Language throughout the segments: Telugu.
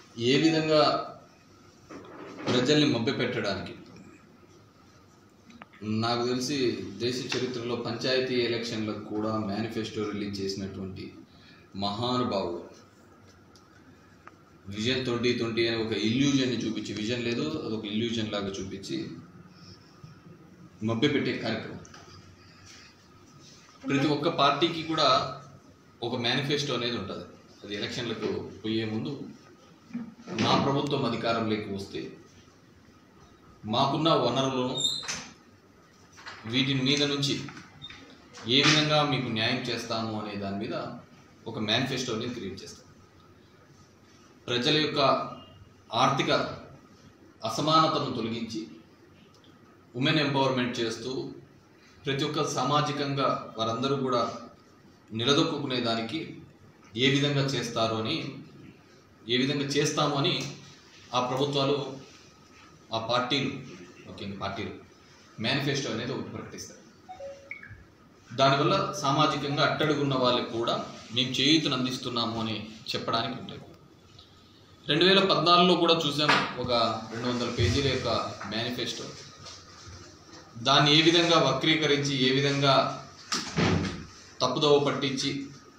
ఏ విధంగా ప్రజల్ని మభ్యపెట్టడానికి నాకు తెలిసి దేశ చరిత్రలో పంచాయతీ ఎలక్షన్లకు కూడా మేనిఫెస్టో రిలీజ్ చేసినటువంటి మహానుభావుడు విజన్ ట్వంటీ ట్వంటీ అని ఒక ఇల్యూజన్ని చూపించి విజన్ లేదు అదొక ఇల్యూజన్ లాగా చూపించి మభ్యపెట్టే కార్యక్రమం ప్రతి ఒక్క పార్టీకి కూడా ఒక మేనిఫెస్టో అనేది ఉంటుంది అది ఎలక్షన్లకు పోయే ముందు మా ప్రభుత్వం అధికారంలోకి వస్తే మాకున్న వనరులను వీటి మీద నుంచి ఏ విధంగా మీకు న్యాయం చేస్తాము అనే దాని మీద ఒక మేనిఫెస్టో అనేది క్రియేట్ చేస్తాం ప్రజల యొక్క ఆర్థిక అసమానతను తొలగించి ఉమెన్ ఎంపవర్మెంట్ చేస్తూ ప్రతి ఒక్క సామాజికంగా వారందరూ కూడా నిలదొక్కునే దానికి ఏ విధంగా చేస్తారు అని ఏ విధంగా చేస్తాము అని ఆ ప్రభుత్వాలు ఆ పార్టీలు ముఖ్యంగా పార్టీలు మేనిఫెస్టో అనేది ఒకటి ప్రకటిస్తారు దానివల్ల సామాజికంగా అట్టడుగున్న వాళ్ళకి కూడా మేము చేయూతను అందిస్తున్నాము అని చెప్పడానికి ఉంటుంది రెండు వేల పద్నాలుగులో కూడా చూసాం ఒక రెండు వందల పేజీల యొక్క మేనిఫెస్టో దాన్ని ఏ విధంగా వక్రీకరించి ఏ విధంగా తప్పుదోవ పట్టించి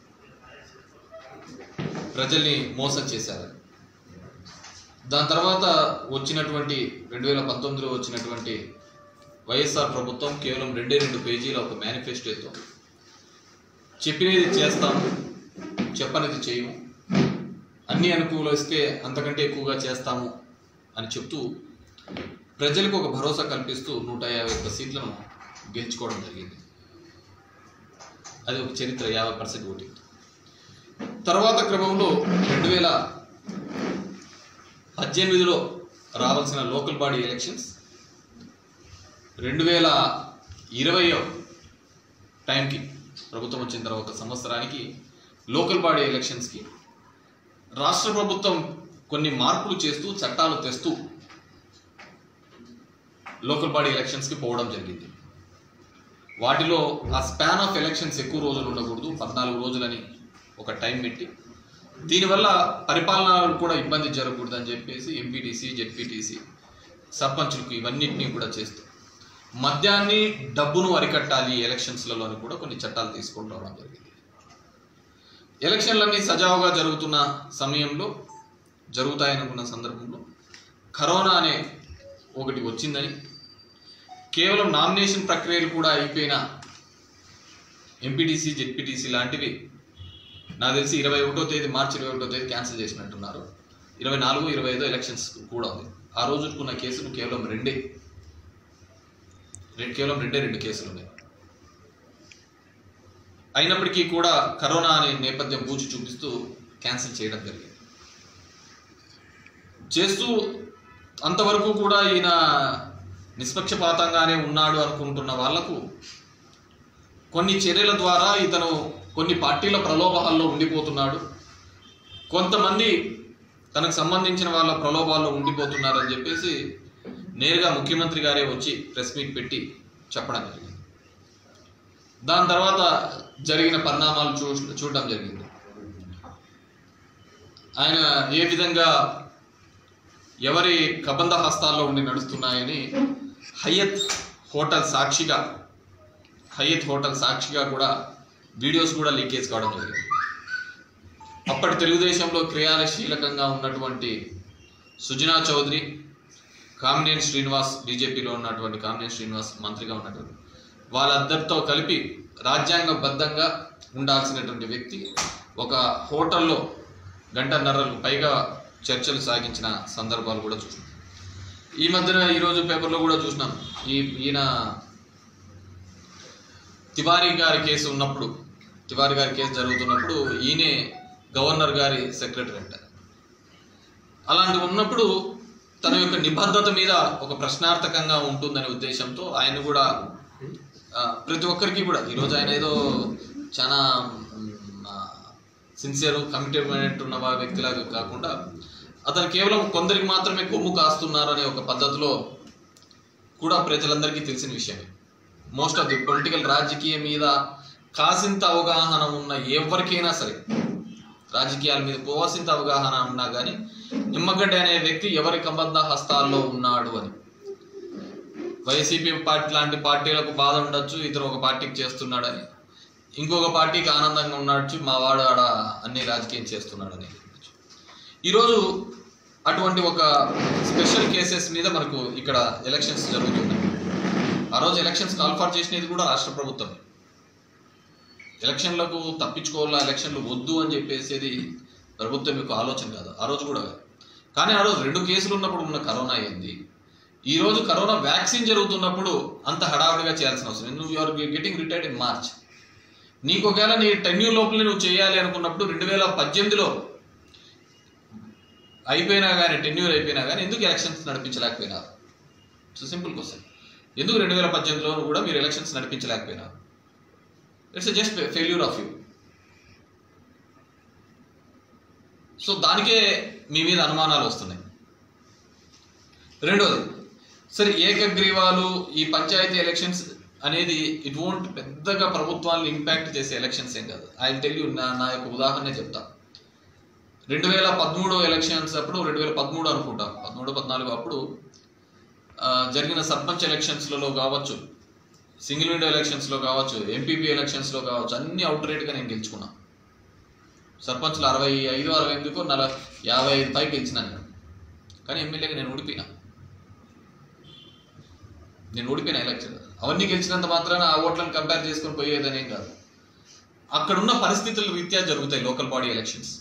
ప్రజల్ని మోసం చేశారు దాని తర్వాత వచ్చినటువంటి రెండు వేల పంతొమ్మిదిలో వచ్చినటువంటి వైఎస్ఆర్ ప్రభుత్వం కేవలం రెండే రెండు పేజీల ఒక మేనిఫెస్టోతో చెప్పినది చేస్తాము చెప్పనిది చేయము అన్ని అనుకూలిస్తే అంతకంటే ఎక్కువగా చేస్తాము అని చెప్తూ ప్రజలకు ఒక భరోసా కల్పిస్తూ నూట యాభై ఒక్క సీట్లను గెలుచుకోవడం జరిగింది అది ఒక చరిత్ర యాభై పర్సెంట్ ఓటింగ్ తర్వాత క్రమంలో రెండు వేల పద్దెనిమిదిలో రావాల్సిన లోకల్ బాడీ ఎలక్షన్స్ రెండు వేల ఇరవై టైంకి ప్రభుత్వం వచ్చిన తర్వాత ఒక సంవత్సరానికి లోకల్ బాడీ ఎలక్షన్స్కి రాష్ట్ర ప్రభుత్వం కొన్ని మార్పులు చేస్తూ చట్టాలు తెస్తూ లోకల్ బాడీ ఎలక్షన్స్కి పోవడం జరిగింది వాటిలో ఆ స్పాన్ ఆఫ్ ఎలక్షన్స్ ఎక్కువ రోజులు ఉండకూడదు పద్నాలుగు రోజులని ఒక టైం పెట్టి దీనివల్ల పరిపాలన కూడా ఇబ్బంది జరగకూడదు అని చెప్పేసి ఎంపీటీసీ జెడ్పీటీసీ సర్పంచులకు ఇవన్నిటినీ కూడా చేస్తూ మద్యాన్ని డబ్బును అరికట్టాలి ఎలక్షన్స్లలో అని కూడా కొన్ని చట్టాలు తీసుకొని రావడం జరిగింది ఎలక్షన్లన్నీ సజావుగా జరుగుతున్న సమయంలో జరుగుతాయనుకున్న సందర్భంలో కరోనా అనే ఒకటి వచ్చిందని కేవలం నామినేషన్ ప్రక్రియలు కూడా అయిపోయిన ఎంపీటీసీ జెడ్పీటీసీ లాంటివి నాకు తెలిసి ఇరవై ఒకటో తేదీ మార్చి ఇరవై ఒకటో తేదీ క్యాన్సిల్ చేసినట్టున్నారు ఇరవై నాలుగు ఇరవై ఐదో ఎలక్షన్స్ కూడా ఉంది ఆ రోజుకున్న కేసులు కేవలం రెండే రె- కేవలం రెండే రెండు కేసులు ఉన్నాయి అయినప్పటికీ కూడా కరోనా అనే నేపథ్యం పూచి చూపిస్తూ క్యాన్సిల్ చేయడం జరిగింది చేస్తూ అంతవరకు కూడా ఈయన నిష్పక్షపాతంగానే ఉన్నాడు అనుకుంటున్న వాళ్లకు కొన్ని చర్యల ద్వారా ఇతను కొన్ని పార్టీల ప్రలోభాల్లో ఉండిపోతున్నాడు కొంతమంది తనకు సంబంధించిన వాళ్ళ ప్రలోభాల్లో ఉండిపోతున్నారని చెప్పేసి నేరుగా ముఖ్యమంత్రి గారే వచ్చి ప్రెస్ మీట్ పెట్టి చెప్పడం జరిగింది దాని తర్వాత జరిగిన పరిణామాలు చూ చూడడం జరిగింది ఆయన ఏ విధంగా ఎవరి కబంధ హస్తాల్లో ఉండి నడుస్తున్నాయని హయత్ హోటల్ సాక్షిగా హయత్ హోటల్ సాక్షిగా కూడా వీడియోస్ కూడా లీకేజ్ కావడం జరిగింది అప్పటి తెలుగుదేశంలో క్రియాశీలకంగా ఉన్నటువంటి సుజనా చౌదరి కామినేని శ్రీనివాస్ బీజేపీలో ఉన్నటువంటి కామినేని శ్రీనివాస్ మంత్రిగా ఉన్నటువంటి వాళ్ళందరితో కలిపి రాజ్యాంగబద్ధంగా ఉండాల్సినటువంటి వ్యక్తి ఒక హోటల్లో గంటన్నరలు పైగా చర్చలు సాగించిన సందర్భాలు కూడా చూసినాం ఈ మధ్యన ఈరోజు పేపర్లో కూడా చూసినాం ఈ ఈయన తివారీ గారి కేసు ఉన్నప్పుడు తివారీ గారి కేసు జరుగుతున్నప్పుడు ఈయనే గవర్నర్ గారి సెక్రటరీ అంట అలాంటివి ఉన్నప్పుడు తన యొక్క నిబద్ధత మీద ఒక ప్రశ్నార్థకంగా ఉంటుందనే ఉద్దేశంతో ఆయన కూడా ఆ, ప్రతి ఒక్కరికి కూడా ఈరోజు ఆయన ఏదో చాలా సిన్సియర్ కమిటెడ్ ఉన్న వా- వ్యక్తిలాగా కాకుండా అతను కేవలం కొందరికి మాత్రమే కొమ్ము కాస్తున్నారు అనే ఒక పద్ధతిలో కూడా ప్రజలందరికీ తెలిసిన విషయమే మోస్ట్ ఆఫ్ ది పొలిటికల్ రాజకీయం మీద కాసింత అవగాహన ఉన్న ఎవరికైనా సరే రాజకీయాల మీద పోవాల్సింత అవగాహన ఉన్నా కానీ నిమ్మగడ్డ అనే వ్యక్తి ఎవరి కంబంధ హస్తాల్లో ఉన్నాడు అని వైసీపీ పార్టీ లాంటి పార్టీలకు బాధ ఉండొచ్చు ఇతను ఒక పార్టీకి చేస్తున్నాడని ఇంకొక పార్టీకి ఆనందంగా ఉండొచ్చు మా వాడు ఆడ అన్ని రాజకీయం చేస్తున్నాడని ఈరోజు అటువంటి ఒక స్పెషల్ కేసెస్ మీద మనకు ఇక్కడ ఎలక్షన్స్ జరుగుతున్నాయి ఆ రోజు ఎలక్షన్స్ కాల్ఫార్ చేసినది కూడా రాష్ట్ర ప్రభుత్వం ఎలక్షన్లకు తప్పించుకోవాలా ఎలక్షన్లు వద్దు అని చెప్పేసేది ప్రభుత్వం యొక్క ఆలోచన కాదు ఆ రోజు కూడా కాదు కానీ ఆ రోజు రెండు కేసులు ఉన్నప్పుడు ఉన్న కరోనా అయింది ఈ రోజు కరోనా వ్యాక్సిన్ జరుగుతున్నప్పుడు అంత హడావుడిగా చేయాల్సిన అవసరం నువ్వు you are getting retired in March నీకు ఒకవేళ నీ టెన్యూర్ లోపల నువ్వు చేయాలి అనుకున్నప్పుడు రెండు వేల పద్దెనిమిదిలో అయిపోయినా కానీ టెన్యూర్ అయిపోయినా కానీ ఎందుకు ఎలక్షన్స్ నడిపించలేకపోయినారు సో సింపుల్ క్వశ్చన్ ఎందుకు రెండు వేల పద్దెనిమిదిలో కూడా మీరు ఎలక్షన్స్ నడిపించలేకపోయినారు it's just failure of you so దానికే మీ మీద అనుమానాలు వస్తున్నాయి రెండోది సరే ఏకగ్రీవాలు ఈ పంచాయతీ ఎలక్షన్స్ అనేది ఇట్ వోంట్ పెద్దగా ప్రభుత్వాన్ని ఇంపాక్ట్ చేసే ఎలక్షన్స్ ఏం కాదు ఐ టెల్ యూ నా నా యొక్క ఉదాహరణ చెప్తా రెండు వేల పదమూడు ఎలక్షన్స్ అప్పుడు రెండు వేల పదమూడు అనుకుంటా పదమూడు పద్నాలుగు అప్పుడు ఆ, జరిగిన సర్పంచ్ ఎలక్షన్స్లలో కావచ్చు సింగిల్ విండో ఎలక్షన్స్లో కావచ్చు ఎంపీపీ ఎలక్షన్స్లో కావచ్చు అన్ని అవుట్ రేట్గా నేను గెలుచుకున్నా సర్పంచ్లు అరవై ఐదు అరవై ఎనిమిదికో నల యాభై ఐదు పై గెలిచినా నేను కానీ ఎమ్మెల్యేగా నేను ఓడిపోయినా నేను ఓడిపోయిన ఎలక్షన్ అవన్నీ గెలిచినంత మాత్రాన ఆ ఓట్లను కంపేర్ చేసుకొని పోయేదనేం కాదు అక్కడున్న పరిస్థితుల రీత్యా జరుగుతాయి లోకల్ బాడీ ఎలక్షన్స్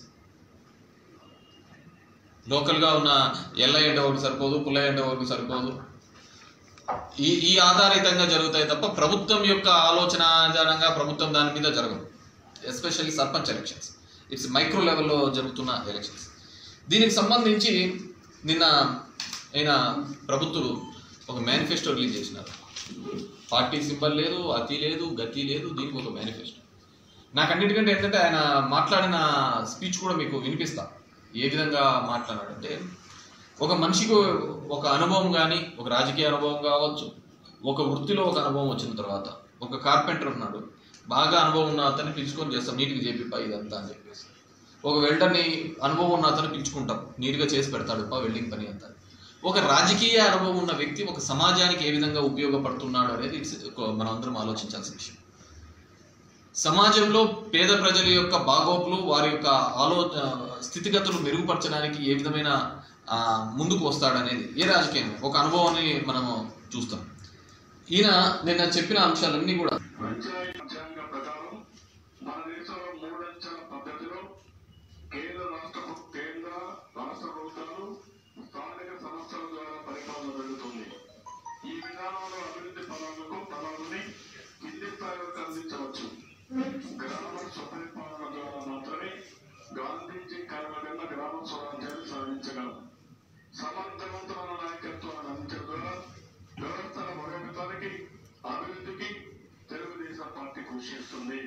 లోకల్గా ఉన్న ఎల్ల ఎండ ఒకటి సరిపోదు పుల్ల ఎండ ఒకటి సరిపోదు ఈ ఈ ఆధారితంగా జరుగుతాయి తప్ప ప్రభుత్వం యొక్క ఆలోచన ఆధారంగా ప్రభుత్వం దాని మీద జరగదు especially sarpanch elections it's micro లెవెల్లో జరుగుతున్న ఎలక్షన్స్ దీనికి సంబంధించి నిన్న అయిన ప్రభుత్వం ఒక మేనిఫెస్టో రిలీజ్ చేసినారు పార్టీ సింబల్ లేదు అతి లేదు గతి లేదు దీనికి ఒక మేనిఫెస్టో నాకు అన్నిటికంటే ఏంటంటే ఆయన మాట్లాడిన స్పీచ్ కూడా మీకు వినిపిస్తా ఏ విధంగా మాట్లాడాడంటే ఒక మనిషికి ఒక అనుభవం కానీ ఒక రాజకీయ అనుభవం కావచ్చు ఒక వృత్తిలో ఒక అనుభవం వచ్చిన తర్వాత ఒక కార్పెంటర్ ఉన్నాడు బాగా అనుభవం ఉన్న అతన్ని పిలుచుకొని చేస్తాం నీట్గా చేపిపా ఇదంతా అని చెప్పేసి ఒక వెల్డర్ని అనుభవం ఉన్న అతను పిలుచుకుంటాం నీట్గా చేసి పెడతాడు పా వెల్డింగ్ పని అంతా ఒక రాజకీయ అనుభవం ఉన్న వ్యక్తి ఒక సమాజానికి ఏ విధంగా ఉపయోగపడుతున్నాడు అనేది ఇట్స్ మనం అందరం ఆలోచించాల్సిన విషయం సమాజంలో పేద ప్రజల యొక్క బాగోపులు వారి యొక్క ఆలో స్థితిగతులు మెరుగుపరచడానికి ఏ విధమైన ఆ, ముందుకు వస్తాడనేది ఏ రాజకీయం ఒక అనుభవాన్ని మనము చూస్తాం ఈయన నిన్న చెప్పిన అంశాలన్నీ కూడా పంచాయతీ రాజ్యాంగ ప్రకారం మన దేశంలో మూడంచెల పద్ధతిలో కేంద్ర రాష్ట్ర కేంద్ర రాష్ట్ర ప్రభుత్వాలు స్థానిక సంస్థల ద్వారా పరిపాలన జరుగుతుంది ఈ విధానంలో అభివృద్ధి ఫలాలకు ఫలాలని కింది స్థాయిలకు అందించవచ్చు గ్రామ స్వపరిపాలన ద్వారా మాత్రమే గాంధీజీ కలగన్న గ్రామ స్వరాజ్యాన్ని సాధించగలం సమర్థవంతమైన నాయకత్వాన్ని అందించడం ద్వారా వ్యవస్థల బలోపేతానికి అభివృద్ధికి తెలుగుదేశం పార్టీ కృషి చేస్తుంది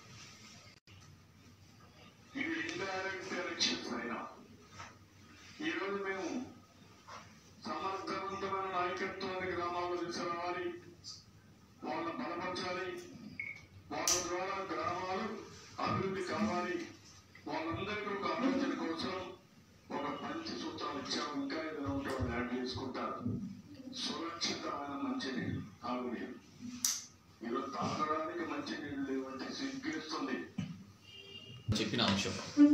ఇవి ఇండైరెక్ట్ ఎలక్షన్స్ అయినా ఈరోజు మేము సమర్థవంతమైన నాయకత్వాన్ని గ్రామాల్లో తీసుకురావాలి వాళ్ళ బలపరచాలి వాళ్ళ ద్వారా గ్రామాలు అభివృద్ధి కావాలి వాళ్ళందరికీ ఒక ఆలోచన కోసం ఒక మంచి సూత్రాలు ఇచ్చాము ఇంకా ఏదైనా ఉంటే వాళ్ళు యాడ్ చేసుకుంటారు సురక్షితమైన మంచినీళ్ళు తాగునీరు ఈరోజు తాగడానికి మంచినీళ్ళు లేవంటే సిగ్గేస్తుంది చెప్పిన అంశం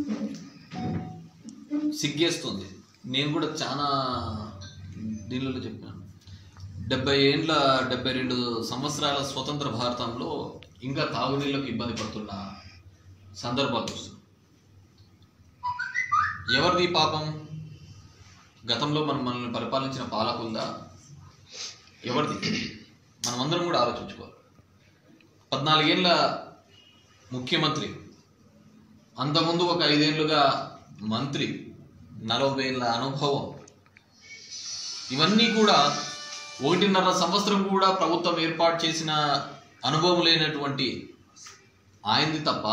సిగ్గేస్తుంది నేను కూడా చాలా దీనిలో చెప్పాను డెబ్బై ఏండ్ల డెబ్బై రెండు సంవత్సరాల స్వతంత్ర భారతంలో ఇంకా తాగునీళ్ళకు ఇబ్బంది పడుతున్న సందర్భాలు చూస్తున్నాం ఎవరిది పాపం గతంలో మనం మనల్ని పరిపాలించిన పాలకులదా ఎవరిది మనమందరం కూడా ఆలోచించుకోవాలి పద్నాలుగేళ్ళ ముఖ్యమంత్రి అంతకుముందు ఒక ఐదేళ్లుగా మంత్రి నలభై ఏళ్ళ అనుభవం ఇవన్నీ కూడా ఒకటిన్నర సంవత్సరం కూడా ప్రభుత్వం ఏర్పాటు చేసిన అనుభవం లేనటువంటి ఆయనది తప్ప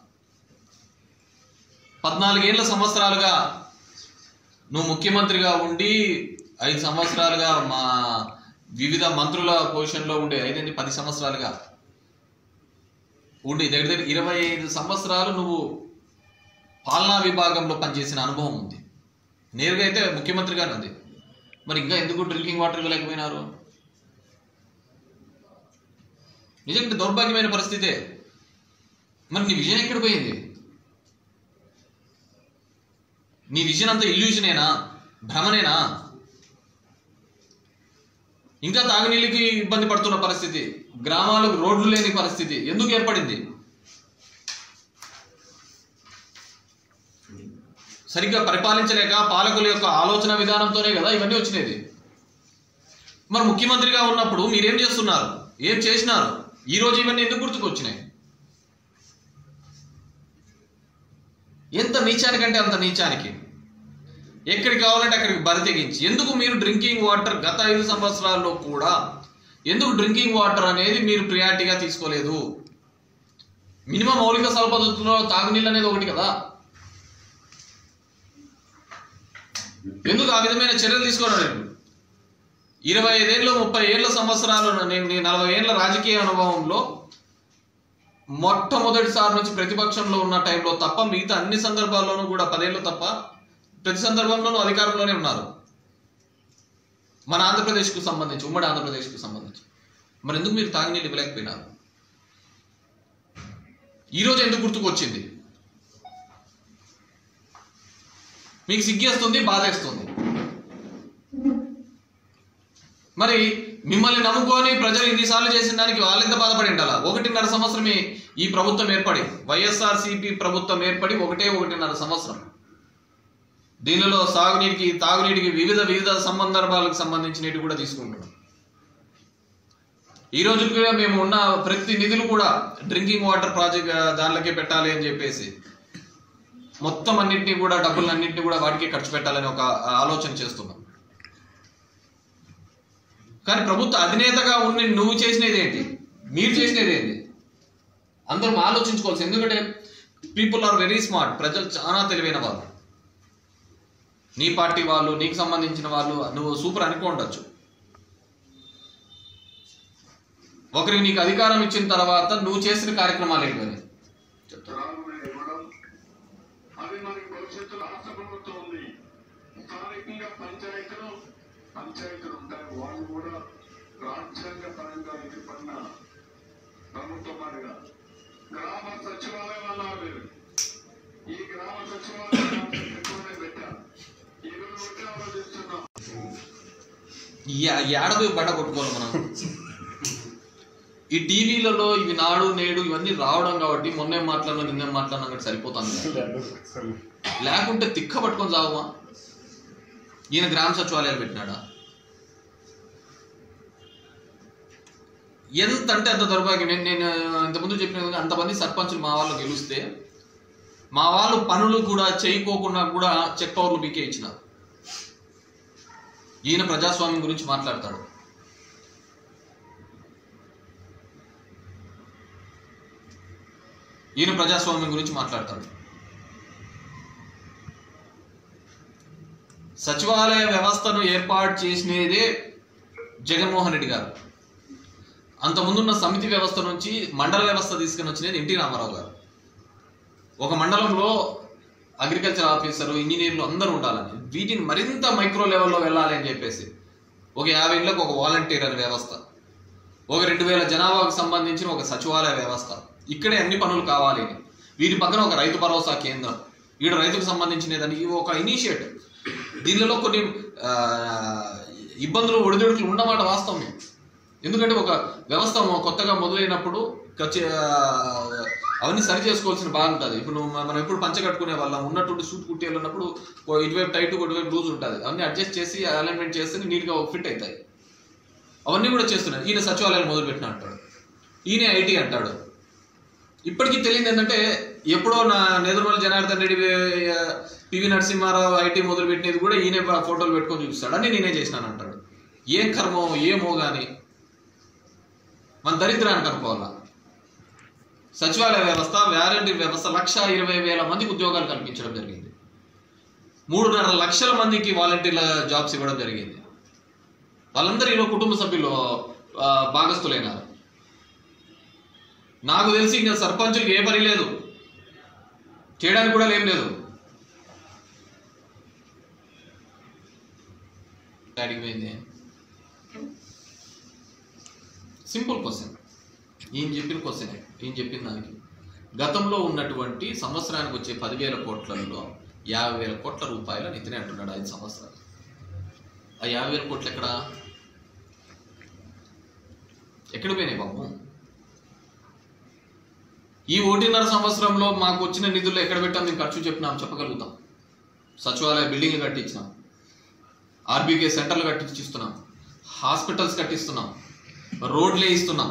పద్నాలుగేళ్ల సంవత్సరాలుగా నువ్వు ముఖ్యమంత్రిగా ఉండి ఐదు సంవత్సరాలుగా మా వివిధ మంత్రుల పొజిషన్లో ఉండే ఐదండి పది సంవత్సరాలుగా ఉండి దగ్గర దగ్గర ఇరవై ఐదు సంవత్సరాలు నువ్వు పాలనా విభాగంలో పనిచేసిన అనుభవం ఉంది నేరుగా అయితే ముఖ్యమంత్రి గారు ఉంది మరి ఇంకా ఎందుకు డ్రింకింగ్ వాటర్ ఇవ్వలేకపోయినారు నిజంగా దౌర్భాగ్యమైన పరిస్థితే మరి నీ విజన్ ఎక్కడ పోయింది నీ విజన్ అంతా ఇల్యూషనేనా భ్రమనేనా ఇంకా తాగునీళ్ళకి ఇబ్బంది పడుతున్న పరిస్థితి గ్రామాలకు రోడ్లు లేని పరిస్థితి ఎందుకు ఏర్పడింది సరిగ్గా పరిపాలించలేక పాలకుల యొక్క ఆలోచన విధానంతోనే కదా ఇవన్నీ వచ్చినది మరి ముఖ్యమంత్రిగా ఉన్నప్పుడు మీరేం చేస్తున్నారు ఏం చేసినారు ఈ రోజు ఇవన్నీ ఎందుకు గుర్తుకొచ్చినాయి ఎంత నీచానికంటే అంత నీచానికి ఎక్కడికి కావాలంటే అక్కడికి బరి తెగించి ఎందుకు మీరు డ్రింకింగ్ వాటర్ గత ఐదు సంవత్సరాల్లో కూడా ఎందుకు డ్రింకింగ్ వాటర్ అనేది మీరు ప్రియారిటీగా తీసుకోలేదు మినిమం మౌలిక సౌపద్ధతుల్లో తాగునీళ్ళు అనేది ఒకటి కదా ఎందుకు ఆ విధమైన చర్యలు తీసుకోవడం ఇరవై ఐదేళ్ళు ముప్పై ఏళ్ళ సంవత్సరాలు నేను నేను నలభై ఏళ్ళ రాజకీయ అనుభవంలో మొట్టమొదటిసారి నుంచి ప్రతిపక్షంలో ఉన్న టైంలో తప్ప మిగతా అన్ని సందర్భాల్లోనూ కూడా పదేళ్ళు తప్ప ప్రతి సందర్భంలోనూ అధికారంలోనే ఉన్నారు మన ఆంధ్రప్రదేశ్కు సంబంధించి ఉమ్మడి ఆంధ్రప్రదేశ్కు సంబంధించి మరి ఎందుకు మీరు తాగునీళ్ళు ఇవ్వలేకపోయినారు ఈరోజు ఎందుకు గుర్తుకొచ్చింది మీకు సిగ్గేస్తుంది బాధేస్తుంది మరి మిమ్మల్ని నమ్ముకొని ప్రజలు ఇన్నిసార్లు చేసిన దానికి వాళ్ళెంత బాధపడి ఉండాలా ఒకటిన్నర సంవత్సరం ఈ- ఈ ప్రభుత్వం ఏర్పడి వైఎస్ఆర్ సిపి ప్రభుత్వం ఏర్పడి ఒకటే ఒకటిన్నర సంవత్సరం దీనిలో సాగునీటికి తాగునీటికి వివిధ వివిధ సందర్భాలకు సంబంధించినవి కూడా తీసుకుంటున్నాం ఈ రోజు కూడా మేము ఉన్న ప్రతి నిధులు కూడా డ్రింకింగ్ వాటర్ ప్రాజెక్ట్ దానిలోకే పెట్టాలి అని చెప్పేసి మొత్తం అన్నింటినీ కూడా డబ్బులు అన్నింటినీ కూడా వాటికి ఖర్చు పెట్టాలని ఒక ఆలోచన చేస్తున్నాం కానీ ప్రభుత్వ అధినేతగా ఉండి నువ్వు చేసినది ఏంటి మీరు చేసినది ఏంటి అందరం ఆలోచించుకోవాల్సి ఎందుకంటే పీపుల్ ఆర్ వెరీ స్మార్ట్ ప్రజలు చాలా తెలివైన వాళ్ళు నీ పార్టీ వాళ్ళు నీకు సంబంధించిన వాళ్ళు నువ్వు సూపర్ అనుకో ఉండొచ్చు ఒకరికి నీకు అధికారం ఇచ్చిన తర్వాత నువ్వు చేసిన కార్యక్రమాలు ఏంటని త్రాగునీరు ఇవ్వడం అది మనకి భవిష్యత్తులో రాష్ట్ర ప్రభుత్వం ఉంది స్థానికంగా పంచాయతీలు పంచాయతీలు ఉంటాయి వాళ్ళు కూడా రాజ్యాంగ పరంగా ఏర్పడిన ప్రభుత్వం మాదిరిగా గ్రామ సచివాలయం అన్నారు మీరు ఈ గ్రామ సచివాలయం ఎక్కువనే పెట్టారు ఈ రోజు ఒకటి ఆలోచిస్తున్నాం ఏడదు బండ కొట్టుకోవాలి మనం ఈ టీవీలలో ఇవి నాడు నేడు ఇవన్నీ రావడం కాబట్టి మొన్నే మాట్లాడినా నిన్నే మాట్లాడినా కాబట్టి సరిపోతుంది లేకుంటే తిక్క పట్టుకొని చావమా ఈయన గ్రామ సచివాలయాలు పెట్టినాడా ఎంత అంటే అంత దౌర్భాగ్యం నేను నేను ఇంతకుముందు చెప్పిన విధంగా అంతమంది సర్పంచులు మా వాళ్ళు గెలిస్తే మా వాళ్ళు పనులు కూడా చేయకోకుండా కూడా చెక్ పవర్లు బీకే ఇచ్చినారు ఈయన ప్రజాస్వామ్యం గురించి మాట్లాడతాడు ఈయన ప్రజాస్వామ్యం గురించి మాట్లాడతాడు సచివాలయ వ్యవస్థను ఏర్పాటు చేసినదే జగన్మోహన్ రెడ్డి గారు అంతకుముందున్న సమితి వ్యవస్థ నుంచి మండల వ్యవస్థ తీసుకుని వచ్చినది ఎన్టీ రామారావు గారు ఒక మండలంలో అగ్రికల్చర్ ఆఫీసర్ ఇంజనీర్లు అందరూ ఉండాలని వీటిని మరింత మైక్రో లెవెల్లో వెళ్ళాలి అని చెప్పేసి ఒక యాభై ఇళ్ళకు ఒక వాలంటీర్ అనే వ్యవస్థ ఒక రెండు వేల జనాభాకు సంబంధించిన ఒక సచివాలయ వ్యవస్థ ఇక్కడే అన్ని పనులు కావాలి అని వీటి పక్కన ఒక రైతు భరోసా కేంద్రం ఈడ రైతుకు సంబంధించిన దానికి ఒక ఇనిషియేటివ్ దీనిలో కొన్ని ఆ, ఇబ్బందులు ఒడిదుడుకులు ఉన్నమాట వాస్తవమే ఎందుకంటే ఒక వ్యవస్థ కొత్తగా మొదలైనప్పుడు ఖచ్చి- ఆ, అవన్నీ సరి చేసుకోవాల్సిన బాగుంటుంది ఇప్పుడు నువ్వు మనం ఎప్పుడు పంచ కట్టుకునే వాళ్ళం ఉన్నటువంటి సూట్ కుట్టి వెళ్ళినప్పుడు ఓ ఇటువైపు టైట్ ఇటువైపు లూజ్ ఉంటుంది అవన్నీ అడ్జస్ట్ చేసి అలైన్మెంట్ చేస్తే నీట్గా ఫిట్ అవుతాయి అవన్నీ కూడా చేస్తున్నాడు ఈయన సచివాలయాలు మొదలుపెట్టిన అంటాడు ఈయన ఐటీ అంటాడు ఇప్పటికీ తెలియదు ఏంటంటే ఎప్పుడో నా నెదురుమల జనార్దన్ రెడ్డి ఆ, పివి నరసింహారావు ఐటీ మొదలుపెట్టినది కూడా ఈయనే ఫ- ఫోటోలు పెట్టుకొని చూపిస్తాడు అని నేనే చేసినాను అంటాడు ఏం కర్మో ఏమో కానీ మన దరిద్రాన్ని కనుక్కోవాలా సచివాలయ వ్యవస్థ వ్యారంటీ వ్యవస్థ లక్ష ఇరవై వేల మందికి ఉద్యోగాలు కల్పించడం జరిగింది మూడున్నర లక్షల మందికి వాలంటీర్ల జాబ్స్ ఇవ్వడం జరిగింది వాళ్ళందరూ ఈరోజు కుటుంబ సభ్యులు ఆ, భాగస్థులైనారు నాకు తెలిసి ఇంకా సర్పంచులకు ఏ పని లేదు చేయడానికి కూడా ఏం లేదు డాడీకి పోయింది సింపుల్ క్వశ్చన్ ఈయన చెప్పిన క్వశ్చన్ ఈయన చెప్పిన దానికి గతంలో ఉన్నటువంటి సంవత్సరానికి వచ్చే పదివేల కోట్లలో యాభై వేల కోట్ల రూపాయలు నితినే అంటున్నాడు ఐదు సంవత్సరాలు ఆ యాభై వేల కోట్లు ఎక్కడ ఎక్కడ పోయినాయి బాబు ఈ ఒకటిన్నర సంవత్సరంలో మాకు వచ్చిన నిధులు ఎక్కడ పెట్టాం మేము ఖర్చు చెప్పినాం చెప్పగలుగుతాం సచివాలయ బిల్డింగ్ కట్టించినాం ఆర్బీకే సెంటర్లు కట్టించిస్తున్నాం హాస్పిటల్స్ కట్టిస్తున్నాం రోడ్లే ఇస్తున్నాం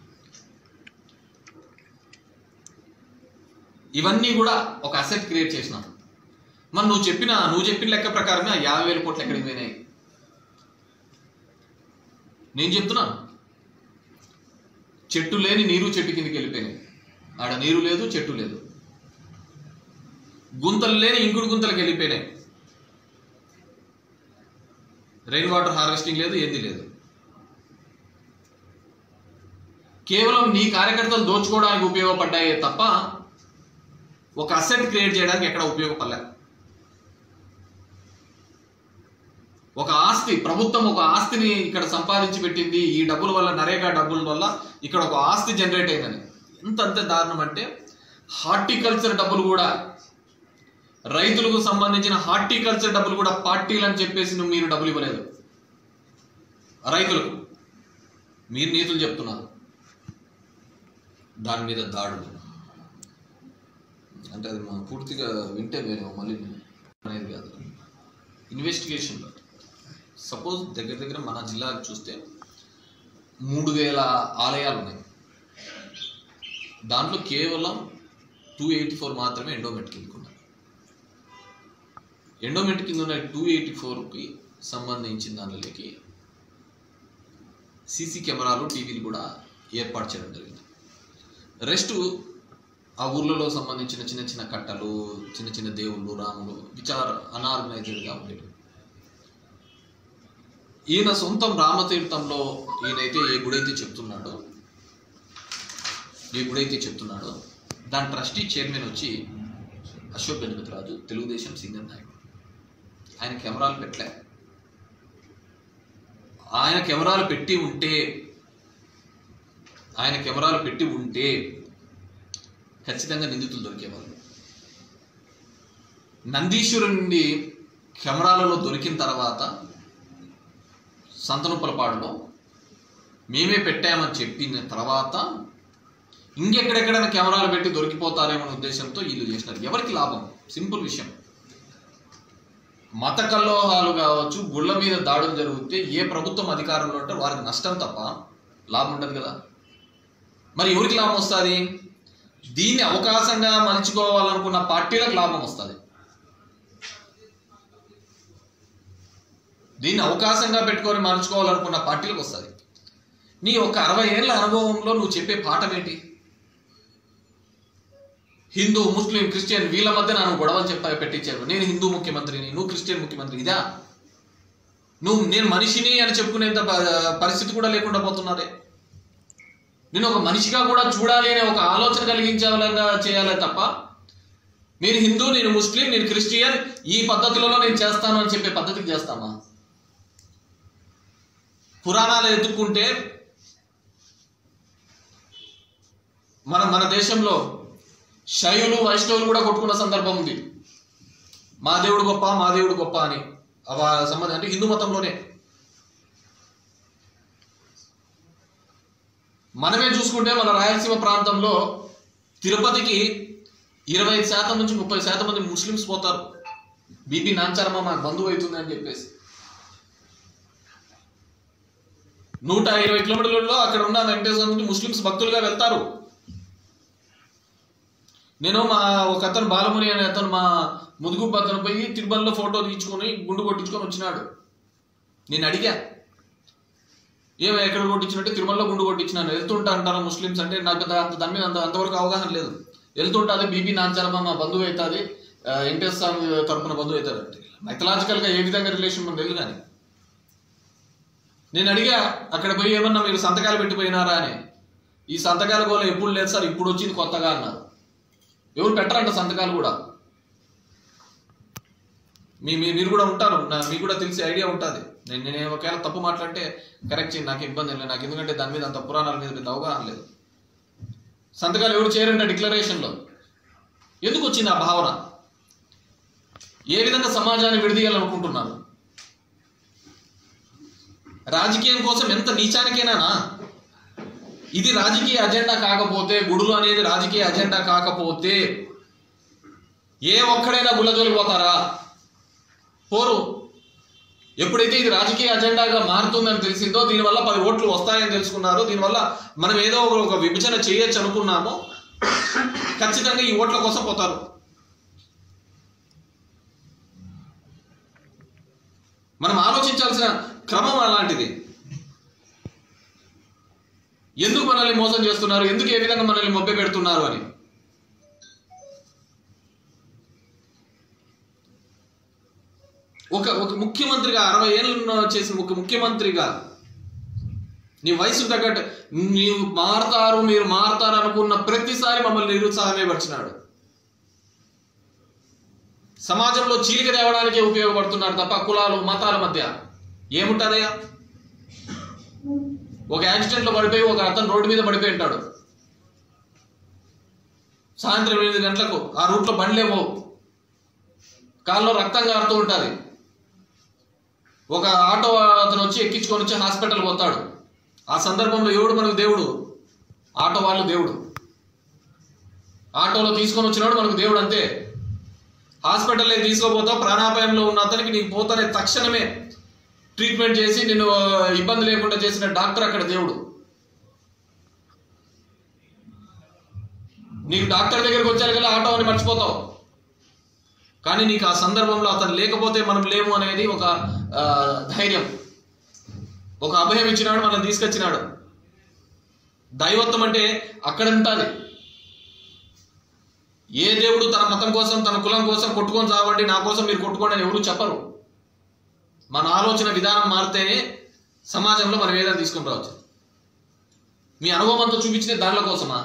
ఇవన్నీ కూడా ఒక అసెట్ క్రియేట్ చేసినాం మరి నువ్వు చెప్పిన నువ్వు చెప్పిన లెక్క ప్రకారమే ఆ యాభై వేల కోట్లు ఎక్కడికి పోయినాయి నేను చెప్తున్నాను చెట్టు లేని నీరు చెట్టు కిందకి వెళ్ళిపోయినాయి ఆడ నీరు లేదు చెట్టు లేదు గుంతలు లేని ఇంకుడు గుంతలకు వెళ్ళిపోయినాయి రెయిన్ వాటర్ హార్వెస్టింగ్ లేదు ఏంది లేదు కేవలం నీ కార్యకర్తలు దోచుకోవడానికి ఉపయోగపడ్డాయే తప్ప ఒక అసెట్ క్రియేట్ చేయడానికి ఎక్కడ ఉపయోగపడలే ఒక ఆస్తి ప్రభుత్వం ఒక ఆస్తిని ఇక్కడ సంపాదించి పెట్టింది ఈ డబ్బుల వల్ల నరేగా డబ్బుల వల్ల ఇక్కడ ఒక ఆస్తి జనరేట్ అయిందని ఎంత అంతే దారుణం అంటే హార్టికల్చర్ డబ్బులు కూడా రైతులకు సంబంధించిన హార్టికల్చర్ డబ్బులు కూడా పార్టీలు అని చెప్పేసి నువ్వు మీరు డబ్బులు ఇవ్వలేదు రైతులకు మీరు నీతులు చెప్తున్నారు దాని మీద దాడులు అంటే అది మనం పూర్తిగా వింటే మేము మళ్ళీ అనేది కాదు ఇన్వెస్టిగేషన్ సపోజ్ దగ్గర దగ్గర మన జిల్లాకు చూస్తే మూడు వేల ఆలయాలు ఉన్నాయి దాంట్లో కేవలం టూ ఎయిటీ ఫోర్ మాత్రమే ఎండోమెంట్ కిందకు ఉన్నాయి ఎండోమెంట్ కింద ఉన్న టూ ఎయిటీ ఫోర్కి సంబంధించిన దానిలోకి సీసీ కెమెరాలు టీవీలు కూడా ఏర్పాటు చేయడం జరిగింది రెస్ట్ ఆ ఊర్లలో సంబంధించిన చిన్న చిన్న కట్టలు చిన్న చిన్న దేవుళ్ళు రాములు విచార అనార్గనైజ్డ్గా ఉండేవి ఈయన సొంతం రామతీర్థంలో ఈయనైతే ఏ గుడైతే చెప్తున్నాడో ఏ గుడైతే చెప్తున్నాడో దాని ట్రస్టీ చైర్మన్ వచ్చి అశోక్ గజపతిరాజు తెలుగుదేశం సీనియర్ నాయకుడు ఆయన కెమెరాలు పెట్టలే ఆయన కెమెరాలు పెట్టి ఉంటే ఆయన కెమెరాలు పెట్టి ఉంటే ఖచ్చితంగా నిందితులు దొరికేవాళ్ళు నందీశ్వరు నుండి కెమెరాలలో దొరికిన తర్వాత సంతనొప్పలపాడులో మేమే పెట్టామని చెప్పిన తర్వాత ఇంకెక్కడెక్కడైనా కెమెరాలు పెట్టి దొరికిపోతారేమో అనే ఉద్దేశంతో వీళ్ళు చేసినారు ఎవరికి లాభం సింపుల్ విషయం మత కల్లోహాలు కావచ్చు గుళ్ళ మీద దాడులు జరిగితే ఏ ప్రభుత్వం అధికారంలో ఉంటే వారికి నష్టం తప్ప లాభం ఉండదు కదా మరి ఎవరికి లాభం వస్తుంది దీన్ని అవకాశంగా మలుచుకోవాలనుకున్న పార్టీలకు లాభం వస్తుంది దీన్ని అవకాశంగా పెట్టుకొని మలుచుకోవాలనుకున్న పార్టీలకు వస్తుంది నీ ఒక అరవై ఏళ్ళ అనుభవంలో నువ్వు చెప్పే పాఠం ఏంటి హిందూ ముస్లిం క్రిస్టియన్ వీళ్ళ మధ్య నన్ను గొడవలు చెప్పా పెట్టించారు నేను హిందూ ముఖ్యమంత్రిని నువ్వు క్రిస్టియన్ ముఖ్యమంత్రి ఇదా నువ్వు నేను మనిషిని అని చెప్పుకునేంత ప- పరిస్థితి కూడా లేకుండా పోతున్నారే నేను ఒక మనిషిగా కూడా చూడాలి అనే ఒక ఆలోచన కలిగించాలగా చేయాలి తప్ప నేను హిందూ నేను ముస్లిం నేను క్రిస్టియన్ ఈ పద్ధతులలో నేను చేస్తాను అని చెప్పే పద్ధతికి చేస్తామా పురాణాలు ఎత్తుక్కుంటే మన మన దేశంలో శైవులు వైష్ణవులు కూడా కొట్టుకున్న సందర్భం ఉంది మా దేవుడు గొప్ప మా దేవుడు గొప్ప అని అవ సంబంధం అంటే హిందూ మతంలోనే మనమే చూసుకుంటే మన రాయలసీమ ప్రాంతంలో తిరుపతికి ఇరవై ఐదు శాతం నుంచి ముప్పై శాతం మంది ముస్లిమ్స్ పోతారు బీపీ నాంచారమ్మ మాకు బంధువు అవుతుంది అని చెప్పేసి నూట ఇరవై కిలోమీటర్లలో అక్కడ ఉన్న వెంకటేశ్వర స్వామికి ముస్లిమ్స్ భక్తులుగా వెళ్తారు నేను మా ఒక అతను బాలముని అనే అతను మా ముదుగు అతను పోయి తిరుమలలో ఫోటో తీయించుకొని గుండు కొట్టించుకొని వచ్చినాడు నేను అడిగా ఏమో ఎక్కడ కొట్టించినట్టే తిరుమలలో గుండు కొట్టించినాను వెళ్తుంటా అంటారా ముస్లిమ్స్ అంటే నాకు పెద్ద అంత దాని మీద అంత అంతవరకు అవగాహన లేదు వెళ్తుంటుంది బీబీ నాంచారమ్మ మా బంధువు అవుతుంది వెంకటేశ్వర స్వామి తరపున బంధువు అవుతారు అంటే మైథలాజికల్గా ఏ విధంగా రిలేషన్ మనం తెలియదు కానీ నేను అడిగా అక్కడ పోయి ఏమన్నా మీరు సంతకాలు పెట్టిపోయినారా అని ఈ సంతకాల గోల ఎప్పుడు లేదు సార్ ఇప్పుడు వచ్చింది కొత్తగా అన్నారు ఎవరు పెట్టరంట సంతకాలు కూడా మీ మీ- మీరు కూడా ఉంటారు నా మీకు కూడా తెలిసే ఐడియా ఉంటుంది నేను నేను ఒకవేళ తప్పు మాట్లాడితే కరెక్ట్ చేయండి నాకు ఇబ్బంది లేదు నాకు ఎందుకంటే దాని మీద అంత పురాణాల మీద పెద్ద అవగాహన లేదు సంతకాలు ఎవరు చేయరంట డిక్లరేషన్లో ఎందుకు వచ్చింది ఆ భావన ఏ విధంగా సమాజాన్ని విడదీయాలనుకుంటున్నారు రాజకీయం కోసం ఎంత నీచానికైనా ఇది రాజకీయ అజెండా కాకపోతే గుడులు అనేది రాజకీయ అజెండా కాకపోతే ఏ ఒక్కడైనా గుళ్ళజోలికి పోతారా పోరు ఎప్పుడైతే ఇది రాజకీయ అజెండాగా మారుతుందని తెలిసిందో దీనివల్ల పది ఓట్లు వస్తాయని తెలుసుకున్నారో దీనివల్ల మనం ఏదో ఒక- ఒక విభజన చేయొచ్చు అనుకున్నామో ఖచ్చితంగా ఈ ఓట్ల కోసం పోతారు మనం ఆలోచించాల్సిన క్రమం అలాంటిది ఎందుకు మనల్ని మోసం చేస్తున్నారు ఎందుకు ఏ విధంగా మనల్ని మొబ్బె పెడుతున్నారు అని ఒక ఒక ముఖ్యమంత్రిగా అరవై ఏళ్ళు చేసిన ఒక ముఖ్యమంత్రిగా నీ వయసు తగ్గట్టు నీవు మారతారు మీరు మారతారు అనుకున్న ప్రతిసారి మమ్మల్ని నిరుత్సాహమే పరిచినాడు సమాజంలో చీలిక తేవడానికే ఉపయోగపడుతున్నారు తప్ప కులాలు మతాల మధ్య ఏముంటుందయ్యా ఒక యాక్సిడెంట్ లో పడిపోయి ఒక అతను రోడ్డు మీద పడిపోయి ఉంటాడు సాయంత్రం ఎనిమిది గంటలకు ఆ రూట్లో బండ్లేమో కాల్లో రక్తం కారుతూ ఉంటుంది ఒక ఆటో అతను వచ్చి ఎక్కించుకొని వచ్చి హాస్పిటల్ పోతాడు ఆ సందర్భంలో ఎవడు మనకు దేవుడు ఆటో వాళ్ళు దేవుడు ఆటోలో తీసుకొని వచ్చినాడు మనకు దేవుడు అంతే హాస్పిటల్లో తీసుకోపోతావు ప్రాణాపాయంలో ఉన్న అతనికి నీకు పోతానే తక్షణమే ట్రీట్మెంట్ చేసి నేను ఇబ్బంది లేకుండా చేసిన డాక్టర్ అక్కడ దేవుడు నీకు డాక్టర్ దగ్గరికి వచ్చారు కదా ఆటో అని మర్చిపోతావు కానీ నీకు ఆ సందర్భంలో అతను లేకపోతే మనం లేము అనేది ఒక ఆ, ధైర్యం ఒక అభయం ఇచ్చినాడు మనం తీసుకొచ్చినాడు దైవత్వం అంటే అక్కడ ఉంటుంది ఏ దేవుడు తన మతం కోసం తన కులం కోసం కొట్టుకొని చావండి నా కోసం మీరు కొట్టుకోండి అని ఎవరు చెప్పరు మన ఆలోచన విధానం మారితేనే సమాజంలో మనం ఏదైనా తీసుకుని రావచ్చు మీ అనుభవం అంతా చూపించిన దానిల కోసమా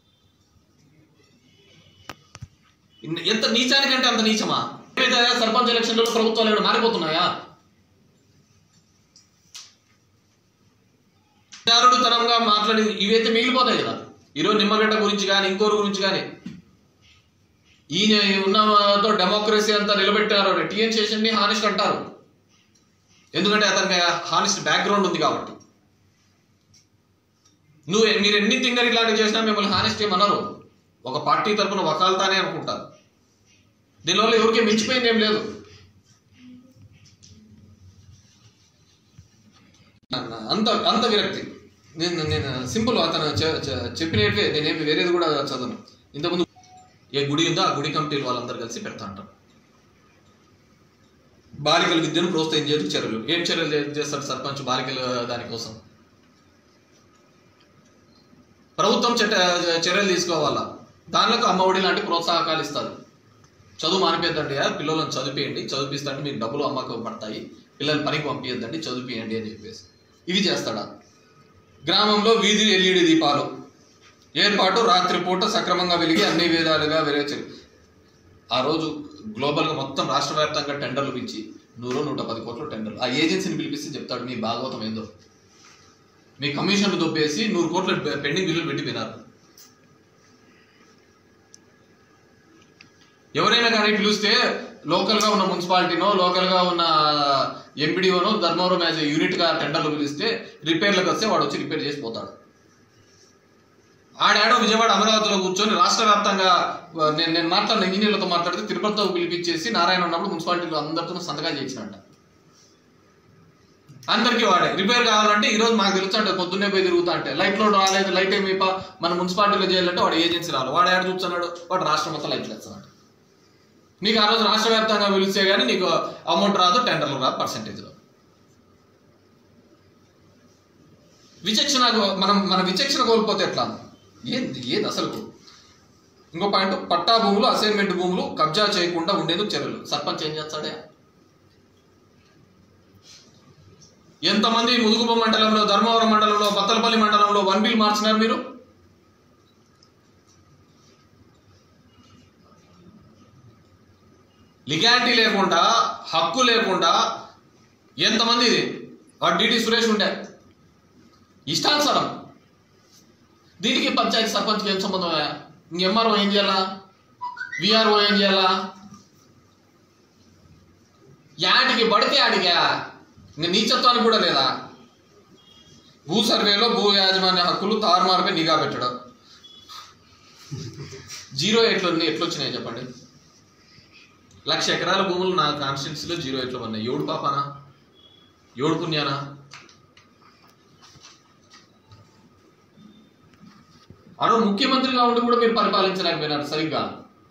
ఇన్- ఎంత నీచానికంటే అంత నీచమా ఏదైతే సర్పంచ్ ఎలక్షన్లలో ప్రభుత్వాలు ఏమైనా మారిపోతున్నాయా తనంగా మాట్లాడి ఇవైతే మిగిలిపోతాయి కదా ఈరోజు నిమ్మగడ్డ గురించి కానీ ఇంకోరు గురించి కానీ ఈయన ఉన్నతో డెమోక్రసీ అంతా నిలబెట్టారు టీఎన్ శేషన్ని హానెస్ట్ అంటారు ఎందుకంటే అతనికి హానెస్ట్ బ్యాక్గ్రౌండ్ ఉంది కాబట్టి నువ్వు మీరు ఎన్ని తింగర్ ఇలాంటివి చేసినా మిమ్మల్ని హానెస్ట్ ఏమన్నారు ఒక పార్టీ తరపున వకాల్తానే అనుకుంటారు దీనివల్ల ఎవరికి మించిపోయింది ఏం లేదు అంత అంత విరక్తి నేను నేను సింపుల్ అతను చె- చె- చెప్పినట్లే నేనేమి వేరేది కూడా చదవను ఇంతకుముందు ఏ గుడి ఉందో ఆ గుడి కమిటీలు వాళ్ళందరూ కలిసి పెడతా అంటారు బాలికల విద్యను ప్రోత్సహించేందుకు చర్యలు ఏం చర్యలు చే- చేస్తారు సర్పంచ్ బాలికల దానికోసం ప్రభుత్వం చట్ట చర్యలు తీసుకోవాలా దానిలో అమ్మఒడి లాంటి ప్రోత్సాహకాలు ఇస్తారు చదువు మానిపోద్దండి పిల్లలను చదివియండి చదివిస్తుంటే మీకు డబ్బులు అమ్మకు పడతాయి పిల్లల్ని పనికి పంపించద్దండి చదివియండి అని చెప్పేసి ఇవి చేస్తాడా గ్రామంలో వీధి ఎల్ఈడి దీపాలు ఏర్పాటు రాత్రిపూట సక్రమంగా వెలిగి అన్ని విధాలుగా వెరచరు ఆ రోజు గ్లోబల్గా మొత్తం రాష్ట్ర వ్యాప్తంగా టెండర్లు పిలిచి నూరు నూట పది కోట్ల టెండర్లు ఆ ఏజెన్సీని పిలిపిస్తే చెప్తాడు మీ భాగవతం ఏందో మీ కమిషన్లు దొబ్బేసి నూరు కోట్ల పెండింగ్ బిల్లులు పెట్టిపోయినారు ఎవరైనా కానీ పిలిస్తే లోకల్గా ఉన్న మున్సిపాలిటీనో లోకల్గా ఉన్న ఎంపీడీఓనో ధర్మవరం యాజ్ యూనిట్గా టెండర్లు పిలిస్తే రిపేర్లకు వస్తే వాడు వచ్చి రిపేర్ చేసి పోతాడు ఆడాడో విజయవాడ అమరావతిలో కూర్చొని రాష్ట్ర వ్యాప్తంగా ఆ, నేను నేను మాట్లాడిన ఇంజనీర్లతో మాట్లాడితే తిరుపతితో పిలిపించేసి నారాయణ ఉన్నప్పుడు మున్సిపాలిటీలో అందరితో సంతకాలు చేయించినట్ట అందరికీ వాడే రిపేర్ కావాలంటే ఈ రోజు మాకు తెలుసు అంటే పొద్దున్నే పోయి తిరుగుతా అంటే లైట్ లో రాలేదు లైట్ ఏమి ప- మన మున్సిపాలిటీలో చేయాలంటే వాడు ఏజెన్సీ రావాలి వాడు ఏడ చూస్తున్నాడు వాడు రాష్ట్రం మొత్తం లైట్లు వేస్తున్నాడు నీకు ఆ రోజు రాష్ట్ర వ్యాప్తంగా పిలిస్తే కానీ నీకు అమౌంట్ రాదు టెండర్లు రాదు పర్సంటేజ్ రాదు విచక్షణ మనం మన విచక్షణ కోల్పోతే ఎట్లా ఏంది ఏది అసలు ఇంకో పాయింట్ పట్టా భూములు అసైన్మెంట్ భూములు కబ్జా చేయకుండా ఉండేందుకు చర్యలు సర్పంచ్ ఏం చేస్తాడే ఎంతమంది ముదుగుప మండలంలో ధర్మవరం మండలంలో బత్తలపల్లి మండలంలో వన్ బిల్ మార్చినారు మీరు లిగాలిటీ లేకుండా హక్కు లేకుండా ఎంతమంది ఇది వాడు డిటి సురేష్ ఉండే ఇష్టానుసారం దీనికి పంచాయతీ సర్పంచ్కి ఏం సంబంధం ఎంఆర్ఓ ఏం చేయాలా విఆర్ఓ ఏం చేయాలా యాటికి పడితే ఆడిగా ఇంక నీచత్వానికి కూడా లేదా భూ సర్వేలో భూ యాజమాన్య హక్కులు తారుమారుపై నిఘా పెట్టడం జీరో ఎట్లు ఎట్లొచ్చినాయి చెప్పండి లక్ష ఎకరాల భూములు నా కాన్స్టిట్యున్సీలో జీరో ఎట్లు ఉన్నాయి ఎవడు పాపానా ఎవడు పుణ్యానా అను ముఖ్యమంత్రిగా ఉండి కూడా మీరు పరిపాలించలేకపోయినారు సరిగ్గా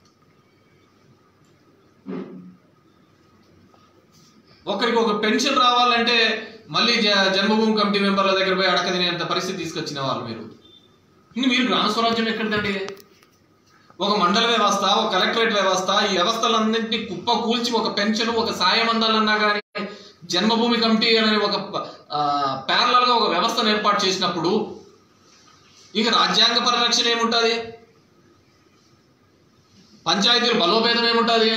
ఒకరికి ఒక పెన్షన్ రావాలంటే మళ్ళీ జ- జన్మభూమి కమిటీ మెంబర్ల దగ్గర పోయి అడక తినేంత పరిస్థితి తీసుకొచ్చిన వాళ్ళు మీరు ఇంక మీరు గ్రామ స్వరాజ్యం ఎక్కడిదండి ఒక మండల వ్యవస్థ ఒక కలెక్టరేట్ వ్యవస్థ ఈ వ్యవస్థలన్నింటినీ కుప్ప కూల్చి ఒక పెన్షన్ ఒక సాయం అందాలన్నా కానీ జన్మభూమి కమిటీ అనే ఒక ప్యారలల్ గా ఒక వ్యవస్థను ఏర్పాటు చేసినప్పుడు ఇక రాజ్యాంగ పరిరక్షణ ఏముంటుంది పంచాయతీల బలోపేతం ఏముంటుంది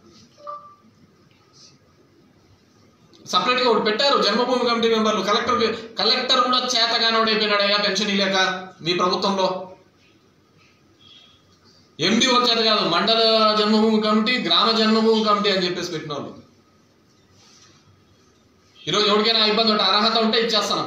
సపరేట్ గా ఒకటి పెట్టారు జన్మభూమి కమిటీ మెంబర్లు కలెక్టర్ కలెక్టర్ కూడా చేతగానోడైపోయినాడయ్యా పెన్షన్ ఇలేక మీ ప్రభుత్వంలో ఎండి వచ్చేది కాదు మండల జన్మభూమి కమిటీ గ్రామ జన్మభూమి కమిటీ అని చెప్పేసి పెట్టిన వాళ్ళు ఈరోజు ఎవరికైనా ఇబ్బంది ఉంటే అర్హత ఉంటే ఇచ్చేస్తాను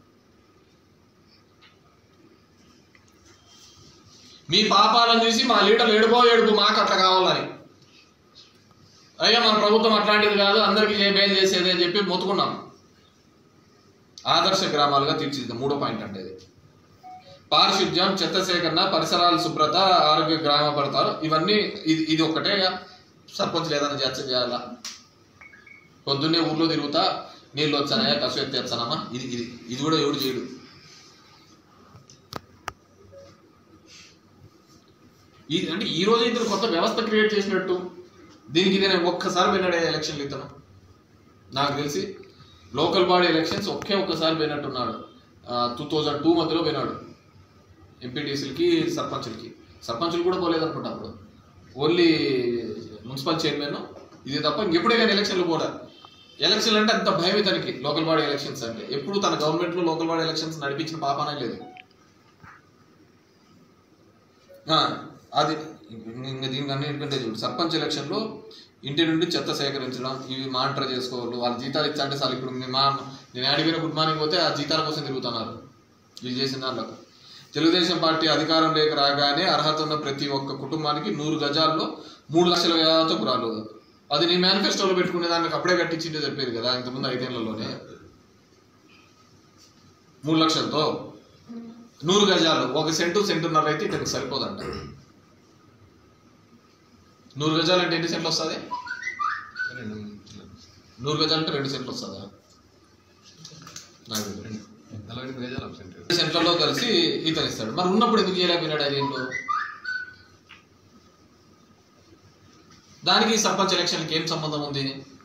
మీ పాపాలను చూసి మా లీడర్లు ఏడుపో ఏడుపు మాకు అట్లా కావాలని అయ్యా మన ప్రభుత్వం అట్లాంటిది కాదు అందరికీ చే- బెయిల్ చేసేది అని చెప్పి మొత్తుకున్నాం ఆదర్శ గ్రామాలుగా తీర్చిదిద్దాం మూడో పాయింట్ అంటే ఇది పారిశుద్ధ్యం చెత్త సేకరణ పరిసరాల శుభ్రత ఆరోగ్య గ్రామ పడతారు ఇవన్నీ ఇది ఇది ఒక్కటే సర్పంచ్ లేదని చర్చ చేయాలా పొద్దున్నే ఊర్లో తిరుగుతా నీళ్ళు వచ్చానయా కసు ఎత్తి వచ్చానమ్మా ఇది ఇది ఇది కూడా ఎవడు చేయడు ఈ అంటే ఈ రోజు ఇద్దరు కొత్త వ్యవస్థ క్రియేట్ చేసినట్టు దీనికి ఇదే ఒక్కసారి పోయినాడే ఎలక్షన్లు ఇతను నాకు తెలిసి లోకల్ బాడీ ఎలక్షన్స్ ఒకే ఒక్కసారి పోయినట్టున్నాడు టూ థౌజండ్ టూ మధ్యలో పోయినాడు ఎంపీటీసీలకి సర్పంచులకి సర్పంచులు కూడా పోలేదనుకుంటా అప్పుడు ఓన్లీ మున్సిపల్ చైర్మన్ ఇది తప్ప ఇంకెప్పుడే కానీ ఎలక్షన్లు కూడా ఎలక్షన్లు అంటే అంత భయం ఇతనికి లోకల్ బాడీ ఎలక్షన్స్ అంటే ఎప్పుడు తన గవర్నమెంట్లో లోకల్ బాడీ ఎలక్షన్స్ నడిపించిన పాపానే లేదు ఆ, అది ఇంకా దీనికి అన్నిటికంటే చూడు సర్పంచ్ ఎలక్షన్లో ఇంటి నుండి చెత్త సేకరించడం ఇవి మానిటర్ చేసుకోవాలి వాళ్ళ జీతాలు ఇచ్చా అంటే సార్ ఇప్పుడు మీ మా నేను అడిగిన గుడ్ మార్నింగ్ పోతే ఆ జీతాల కోసం తిరుగుతున్నారు వీళ్ళు చేసిన దాంట్లో తెలుగుదేశం పార్టీ అధికారం లేక రాగానే అర్హత ఉన్న ప్రతి ఒక్క కుటుంబానికి నూరు గజాల్లో మూడు లక్షల వ్యయాలతో గురాలు అది నీ మేనిఫెస్టోలో పెట్టుకునే దానికి అప్పుడే కట్టించింటే చెప్పేది కదా ఇంతకుముందు ఐదేళ్లలోనే మూడు లక్షలతో నూరు గజాలు ఒక సెంటు సెంటున్నర అయితే ఇతనికి సరిపోదంట నూరు గజాలు అంటే ఎన్ని సెంట్లు వస్తుంది నూరు గజాలు అంటే రెండు సెంట్లు వస్తుందా నాకు తెలియదు. నలభై ఎనిమిది గజాలు ఒక సెంటర్ రెండు సెంట్లలో కలిసి ఇతను ఇస్తాడు మరి ఉన్నప్పుడు ఎందుకు చేయలేకపోయినాడు అది ఏంటో దానికి సర్పంచ్ ఎలక్షన్కి ఏం సంబంధం ఉంది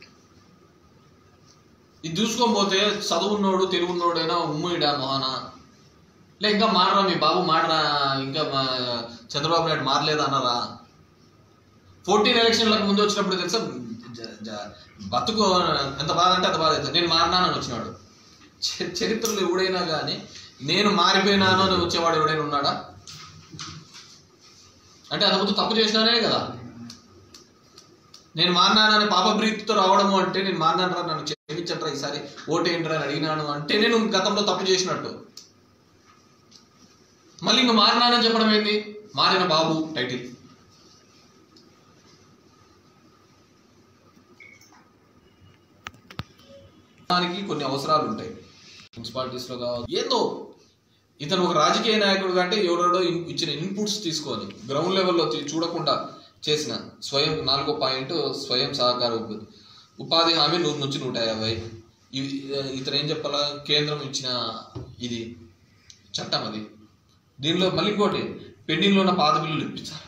ఇది చూసుకొని పోతే చదువున్నోడు తెలుగున్నోడైనా ఉమ్ముయిడా మొహన లే ఇంకా మారరా మీ బాబు మారరా ఇంకా మా చంద్రబాబు నాయుడు మారలేదు అన్నారా ఫోర్టీన్ ఎలక్షన్లకు ముందు వచ్చినప్పుడు తెలుసా జ- జ- బతుకు ఎంత బాధ అంటే అంత బాధ అవుతుంది నేను మారినానని వచ్చినాడు చ- చరిత్రలో ఎవడైనా కానీ నేను మారిపోయినాను అని వచ్చేవాడు ఎవడైనా ఉన్నాడా అంటే అంతకుముందు తప్పు చేసినానే కదా నేను మారినానని పాప ప్రీతితో రావడము అంటే నేను మారినానరా నన్ను క్షమించట్రా ఈసారి ఓటేంట్రా అని అడిగినాను అంటే నేను గతంలో తప్పు చేసినట్టు మళ్ళీ ఇంక మారినానని చెప్పడం ఏంది మారిన బాబు టైటిల్ దానికి కొన్ని అవసరాలు ఉంటాయి మున్సిపాలిటీస్లో కావాలి ఏందో ఇతను ఒక రాజకీయ నాయకుడు కంటే ఎవరెవడో ఇన్- ఇచ్చిన ఇన్పుట్స్ తీసుకొని గ్రౌండ్ లెవెల్లో తీ- చూడకుండా చేసిన స్వయం నాలుగో పాయింట్ స్వయం సహకార ఉపాధి ఉపాధి హామీ నూరు నుంచి నూట యాభై ఇవి ఇతను ఏం చెప్పాలా కేంద్రం ఇచ్చిన ఇది చట్టం అది దీనిలో మళ్ళీ ఇంకోటి పెండింగ్లో ఉన్న పాత బిల్లులు ఇప్పించాలంట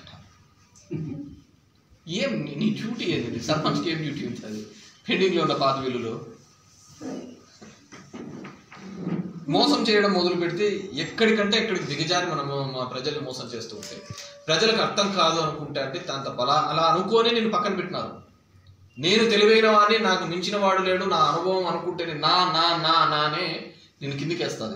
ఏం నీ- నీ డ్యూటీ ఏంది సర్పంచ్కి ఏం డ్యూటీ ఉంటుంది పెండింగ్లో ఉన్న పాత బిల్లులు మోసం చేయడం మొదలు పెడితే ఎక్కడికంటే ఎక్కడికి దిగజారి మనము మా ప్రజల్ని మోసం చేస్తూ ఉంటే ప్రజలకు అర్థం కాదు అనుకుంటే అంటే దాంతో అలా అలా అనుకోని నేను పక్కన పెట్టినారు నేను తెలివైన వాడిని నాకు మించిన వాడు లేడు నా అనుభవం అనుకుంటేనే నా నా నా నానే నేను కిందికి వేస్తుంది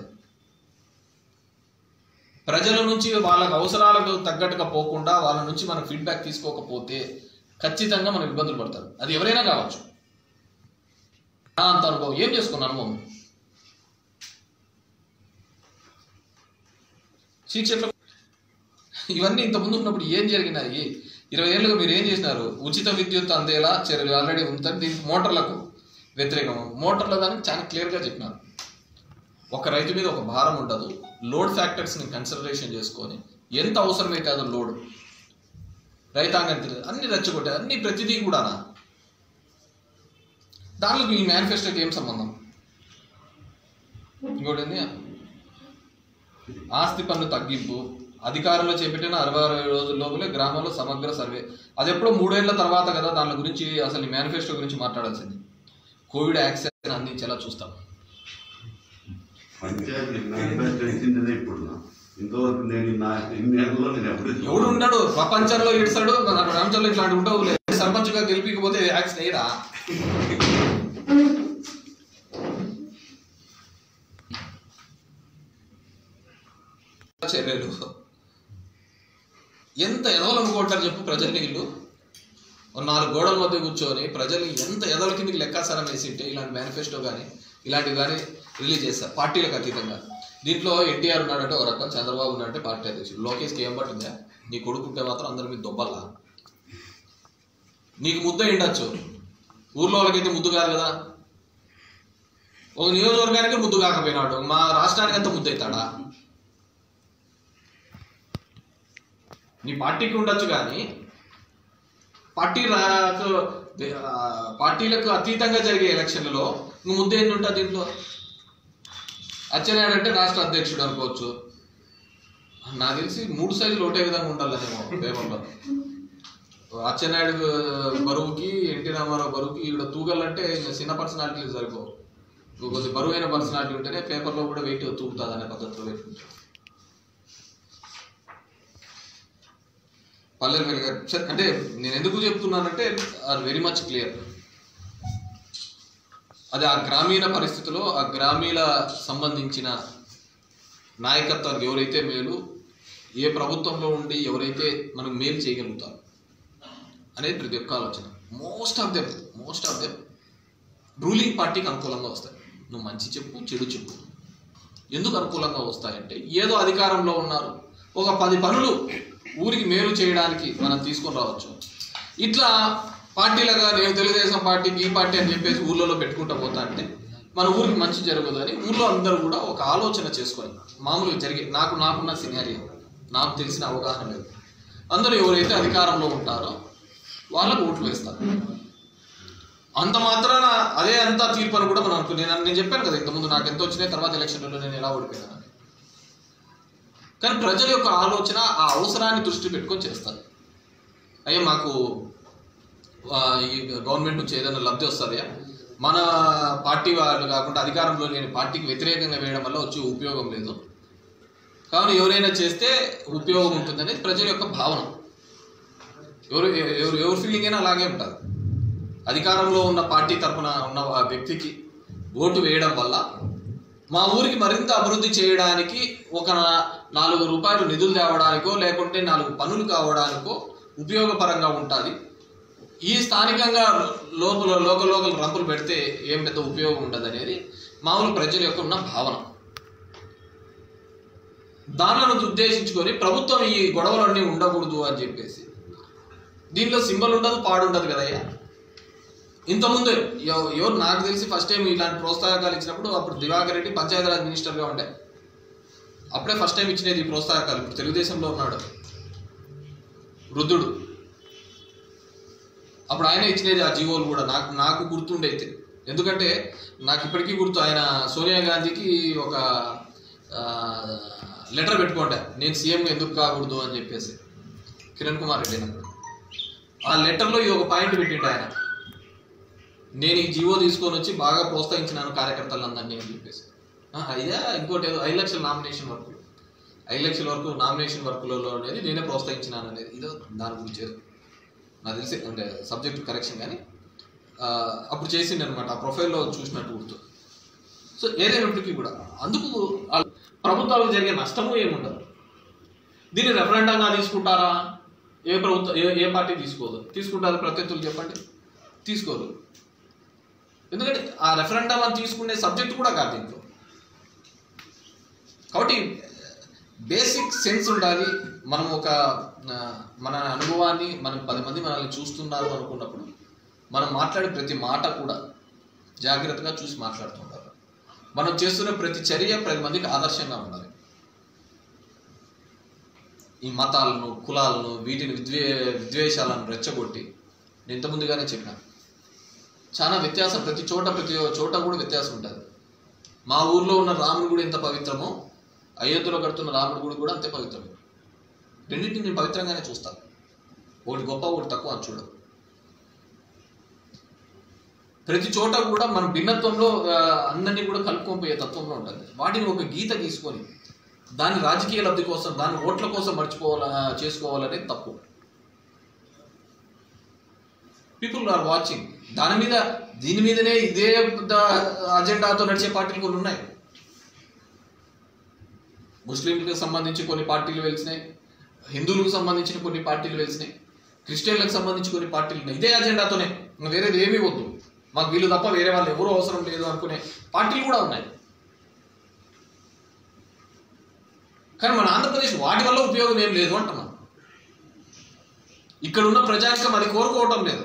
ప్రజల నుంచి వాళ్ళకి అవసరాలకు తగ్గట్టుగా పోకుండా వాళ్ళ నుంచి మనం ఫీడ్బ్యాక్ తీసుకోకపోతే ఖచ్చితంగా మనం ఇబ్బందులు పడతారు అది ఎవరైనా కావచ్చు నా అంత అనుభవం ఏం చేసుకున్న అనుభవం శిక్షకులు ఇవన్నీ ఇంతకుముందు ఉన్నప్పుడు ఏం జరిగినాయి ఇరవై ఏళ్ళుగా మీరు ఏం చేసినారు ఉచిత విద్యుత్ అందేలా చర్యలు ఆల్రెడీ ఉంటుంది దీనికి మోటార్లకు వ్యతిరేకం మోటార్ల దానికి చాలా క్లియర్గా చెప్పినారు ఒక రైతు మీద ఒక భారం ఉండదు లోడ్ ఫ్యాక్టర్స్ని కన్సిడరేషన్ చేసుకొని ఎంత అవసరమైతే అది లోడ్ రైతాంగం తెలియదు అన్ని రెచ్చగొట్టారు అన్ని ప్రతిదీ కూడానా దాంట్లో మీ మేనిఫెస్టోకి ఏం సంబంధం ఇంకోటి ఏంది ఆస్తి పన్ను తగ్గింపు అధికారంలో చేపట్టిన అరవై అరవై రోజుల లోపలే గ్రామంలో సమగ్ర సర్వే అది ఎప్పుడో మూడేళ్ల తర్వాత కదా దాని గురించి అసలు ఈ మేనిఫెస్టో గురించి మాట్లాడాల్సింది కోవిడ్ యాక్సెస్ అందించేలా చూస్తాం పంచాయతీ మేనిఫెస్టో ఇచ్చిందే ఇప్పుడు నా. ఇంతవరకు నేను నా ఎన్ని నెలల్లో నేను ఎప్పుడు ఎవడు ఉన్నాడు ప్రపంచంలో ఇడుస్తాడు మన ప్రపంచంలో ఇట్లాంటి ఉండవు లేదు సర్పంచ్గా గెలిపికపోతే యాక్షన్ అయ్యరా చర్యలు ఎంత ఎదవలు అనుకుంటారు చెప్పు ప్రజల్ని వీళ్ళు ఓ నాలుగు గోడల మధ్య కూర్చొని ప్రజల్ని ఎంత ఎదవల కిందకి లెక్కాసారం వేసింటే ఇలాంటి మేనిఫెస్టో కానీ ఇలాంటివి కానీ రిలీజ్ చేస్తారు పార్టీలకు అతీతంగా దీంట్లో ఎన్టీఆర్ ఉన్నాడంటే ఒక రకం చంద్రబాబు ఉన్నాడంటే పార్టీ అధ్యక్షుడు లోకేష్కి ఏం పట్టిందా నీ కొడుకుంటే మాత్రం అందరి మీద దొబ్బల్లా నీకు ముద్ద ఉండొచ్చు ఊర్లో వాళ్ళకైతే ముద్దు కాదు కదా ఒక నియోజకవర్గానికి ముద్దు కాకపోయినాడు మా రాష్ట్రానికి అంత ముద్దు అవుతాడా నీ పార్టీకి ఉండొచ్చు కానీ పార్టీ రా- ఆ, పార్టీలకు అతీతంగా జరిగే ఎలక్షన్లలో ఇంక ముద్ద ఏంటి ఉంటుంది దీంట్లో అచ్చెన్నాయుడు అంటే రాష్ట్ర అధ్యక్షుడు అనుకోవచ్చు నాకు తెలిసి మూడు సైజులు ఒకటే విధంగా ఉండాలనేమో పేపర్లో అచ్చెన్నాయుడు బరువుకి ఎన్టీ రామారావు బరువుకి ఇక్కడ తూగాలంటే ఇంకా చిన్న పర్సనాలిటీలు సరిపోవు ఇంకో కొద్ది బరువైన పర్సనాలిటీ ఉంటేనే పేపర్లో కూడా వెయిట్ తూగుతుంది అనే పద్ధతిలో పెట్టుకుంటారు పల్లెలు వెలుగారు సరే అంటే నేను ఎందుకు చెప్తున్నానంటే ఆర్ వెరీ మచ్ క్లియర్ అది ఆ గ్రామీణ పరిస్థితిలో ఆ గ్రామీణ సంబంధించిన నాయకత్వానికి ఎవరైతే మేలు ఏ ప్రభుత్వంలో ఉండి ఎవరైతే మనకు మేలు చేయగలుగుతారు అనేది ప్రతి ఒక్క ఆలోచన most of them most of them ruling పార్టీకి అనుకూలంగా వస్తాయి నువ్వు మంచి చెప్పు చెడు చెప్పు ఎందుకు అనుకూలంగా వస్తాయంటే ఏదో అధికారంలో ఉన్నారు ఒక పది పనులు ఊరికి మేలు చేయడానికి మనం తీసుకొని రావచ్చు ఇట్లా పార్టీలుగా నేను తెలుగుదేశం పార్టీకి ఈ పార్టీ అని చెప్పేసి ఊర్లలో పెట్టుకుంటా పోతా అంటే మన ఊరికి మంచి జరగదు అని ఊర్లో అందరూ కూడా ఒక ఆలోచన చేసుకొని మామూలుగా జరిగే నాకు నాకున్న సినారియో నాకు తెలిసిన అవగాహన లేదు అందరూ ఎవరైతే అధికారంలో ఉంటారో వాళ్ళకు ఓట్లు వేస్తారు అంత మాత్రాన అదే అంతా తీర్పు అని కూడా మనం అనుకో నేను నేను చెప్పాను కదా ఇంతకుముందు నాకు ఎంత వచ్చినాయి తర్వాత ఎలక్షన్లలో నేను ఎలా ఓడిపోయాను కానీ ప్రజల యొక్క ఆలోచన ఆ అవసరాన్ని దృష్టి పెట్టుకొని చేస్తారు అయ్యా మాకు ఆ, ఈ గవర్నమెంట్ నుంచి ఏదైనా లబ్ధి వస్తుందా మన పార్టీ వాళ్ళు కాకుండా అధికారంలో లేని పార్టీకి వ్యతిరేకంగా వేయడం వల్ల వచ్చే ఉపయోగం లేదు కావున ఎవరైనా చేస్తే ఉపయోగం ఉంటుందనేది ప్రజల యొక్క భావన ఎవరు ఎవరు ఎవరి ఫీలింగ్ అయినా అలాగే ఉంటుంది అధికారంలో ఉన్న పార్టీ తరఫున ఉన్న ఆ వ్యక్తికి ఓటు వేయడం వల్ల మా ఊరికి మరింత అభివృద్ధి చేయడానికి ఒక నాలుగు రూపాయలు నిధులు తేవడానికో లేకుంటే నాలుగు పనులు కావడానికో ఉపయోగపరంగా ఉంటుంది ఈ స్థానికంగా లోపల లోకల్ లోకల్ రంపులు పెడితే ఏం పెద్ద ఉపయోగం ఉండదు అనేది మామూలు ప్రజల యొక్క ఉన్న భావన దానిలను ఉద్దేశించుకొని ప్రభుత్వం ఈ గొడవలన్నీ ఉండకూడదు అని చెప్పేసి దీనిలో సింబల్ ఉండదు పాడు ఉండదు కదయ్యా ఇంతకుముందు ఎవ- ఎవరు నాకు తెలిసి ఫస్ట్ టైం ఇలాంటి ప్రోత్సాహకాలు ఇచ్చినప్పుడు అప్పుడు దివాకర్ రెడ్డి పంచాయతీరాజ్ మినిస్టర్గా ఉండే అప్పుడే ఫస్ట్ టైం ఇచ్చినది ఈ ప్రోత్సాహకాలు ఇప్పుడు తెలుగుదేశంలో ఉన్నాడు వృద్ధుడు అప్పుడు ఆయన ఇచ్చినది ఆ జీవోలు కూడా నాకు నాకు గుర్తుండే అయితే ఎందుకంటే నాకు ఇప్పటికీ గుర్తు ఆయన సోనియా గాంధీకి ఒక లెటర్ పెట్టుకోండి నేను సీఎం ఎందుకు కాకూడదు అని చెప్పేసి కిరణ్ కుమార్ రెడ్డి అన్నప్పుడు ఆ లెటర్లో ఈ ఒక పాయింట్ పెట్టిండు ఆయన నేను ఈ జీవో తీసుకొని వచ్చి బాగా ప్రోత్సహించినాను కార్యకర్తలందరినీ అని చెప్పేసి ఆ, ఇదే ఇంకోటి ఏదో ఐదు లక్షల నామినేషన్ వర్క్ ఐదు లక్షల వరకు నామినేషన్ వర్క్లలో అనేది నేనే ప్రోత్సహించినాను అనేది ఇదో దాని గురించి ఏదో నాకు తెలిసి అంటే సబ్జెక్ట్ కరెక్షన్ కానీ ఆ, అప్పుడు చేసింది అనమాట ఆ ప్రొఫైల్లో చూసినట్టు గుర్తు సో ఏదైనప్పటికీ కూడా అందుకు ఆ ప్రభుత్వాలకు జరిగే నష్టము ఏముండదు దీన్ని రెఫరెండంగా తీసుకుంటారా ఏ ప్రభుత్వం ఏ ఏ పార్టీ తీసుకోదు తీసుకుంటారు ప్రత్యర్థులు చెప్పండి తీసుకోరు ఎందుకంటే ఆ రెఫరెండం అని తీసుకునే సబ్జెక్ట్ కూడా కాదు దీంట్లో కాబట్టి బేసిక్ సెన్స్ ఉండాలి మనం ఒక ఆ, మన అనుభవాన్ని మనం పది మంది మనల్ని చూస్తున్నారు అనుకున్నప్పుడు మనం మాట్లాడే ప్రతి మాట కూడా జాగ్రత్తగా చూసి మాట్లాడుతుంటారు మనం చేస్తున్న ప్రతి చర్య పది మందికి ఆదర్శంగా ఉండాలి ఈ మతాలను కులాలను వీటిని విద్వే విద్వేషాలను రెచ్చగొట్టి నేను ఇంత ముందుగానే చెప్పినాను చాలా వ్యత్యాసం ప్రతి చోట ప్రతి చోట కూడా వ్యత్యాసం ఉంటుంది మా ఊర్లో ఉన్న రాముడి గుడి ఎంత పవిత్రమో అయోధ్యలో కడుతున్న రాముడి గుడి కూడా అంతే పవిత్రమే రెండింటిని నేను పవిత్రంగానే చూస్తాను ఒకటి గొప్ప ఒకటి తక్కువ అని చూడదు ప్రతి చోట కూడా మన భిన్నత్వంలో ఆ, అందరినీ కూడా కలుపుకొని పోయే తత్వంలో ఉంటుంది వాటిని ఒక గీత తీసుకొని దాని రాజకీయ లబ్ధి కోసం దాని ఓట్ల కోసం మర్చిపోవాల చేసుకోవాలనేది తప్పు పీపుల్ ఆర్ వాచింగ్ దాని మీద దీని మీదనే ఇదే ద- అజెండాతో నడిచే పార్టీలు కొన్ని ఉన్నాయి ముస్లింలకు సంబంధించి కొన్ని పార్టీలు వెలిసినాయి హిందువులకు సంబంధించిన కొన్ని పార్టీలు వెలిసినాయి క్రిస్టియన్లకు సంబంధించి కొన్ని పార్టీలు ఉన్నాయి ఇదే అజెండాతోనే ఇంకా వేరేది ఏమీ వద్దు మాకు వీళ్ళు తప్ప వేరే వాళ్ళు ఎవరూ అవసరం లేదు అనుకునే పార్టీలు కూడా ఉన్నాయి కానీ మన ఆంధ్రప్రదేశ్ వాటి వల్ల ఉపయోగం ఏం లేదు అంటున్నాం ఇక్కడ ఉన్న ప్రజానికం అది కోరుకోవటం లేదు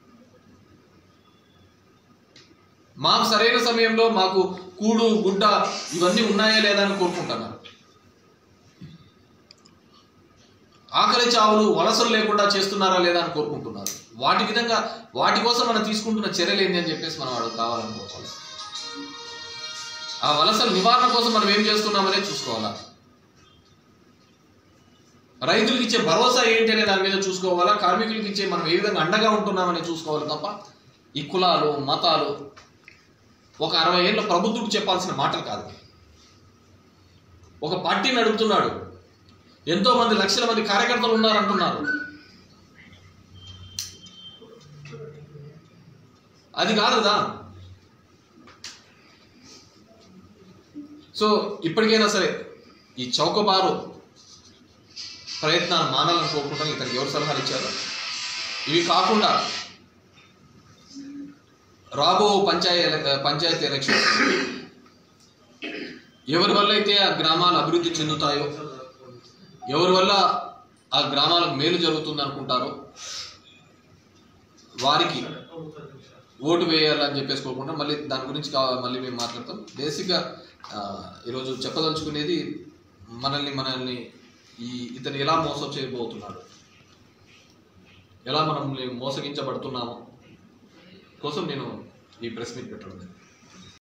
మాకు సరైన సమయంలో మాకు కూడు గుడ్డ ఇవన్నీ ఉన్నాయా లేదా అని కోరుకుంటున్నారు ఆకలి చావులు వలసలు లేకుండా చేస్తున్నారా లేదా అని కోరుకుంటున్నారు వాటి విధంగా వాటి కోసం మనం తీసుకుంటున్న చర్యలు ఏంటి అని చెప్పేసి మనం వాడు కావాలనుకోవాలి ఆ వలసల నివారణ కోసం మనం ఏం చేస్తున్నామనే చూసుకోవాలా రైతులకు ఇచ్చే భరోసా ఏంటి అనే దాని మీద చూసుకోవాలా కార్మికులకు ఇచ్చే మనం ఏ విధంగా అండగా ఉంటున్నామని చూసుకోవాలి తప్ప ఈ కులాలు మతాలు ఒక అరవై ఏళ్ళ ప్రభుత్వుడు చెప్పాల్సిన మాటలు కాదు ఒక పార్టీ నడుపుతున్నాడు ఎంతో మంది లక్షల మంది కార్యకర్తలు ఉన్నారంటున్నారు అది కాదు కదా సో ఇప్పటికైనా సరే ఈ చౌకబారు ప్రయత్నాలు మానాలని కోరుకుంటాను ఇతనికి ఎవరు సలహాలు ఇచ్చారు ఇవి కాకుండా రాబో పంచాయతీ పంచాయతీ ఎలక్షన్ ఎవరి వల్ల అయితే ఆ గ్రామాలు అభివృద్ధి చెందుతాయో ఎవరి వల్ల ఆ గ్రామాలకు మేలు జరుగుతుంది అనుకుంటారో వారికి ఓటు వేయాలని చెప్పేసి కోరుకుంటాం మళ్ళీ దాని గురించి కా మళ్ళీ మేము మాట్లాడతాం బేసిక్గా ఆ, ఈరోజు చెప్పదలుచుకునేది మనల్ని మనల్ని ఈ ఇతను ఎలా మోసం చేయబోతున్నాడు ఎలా మనల్ని మోసగించబడుతున్నాము కోసం నేను ఈ ప్రెస్ మీట్ పెట్టడం జరిగింది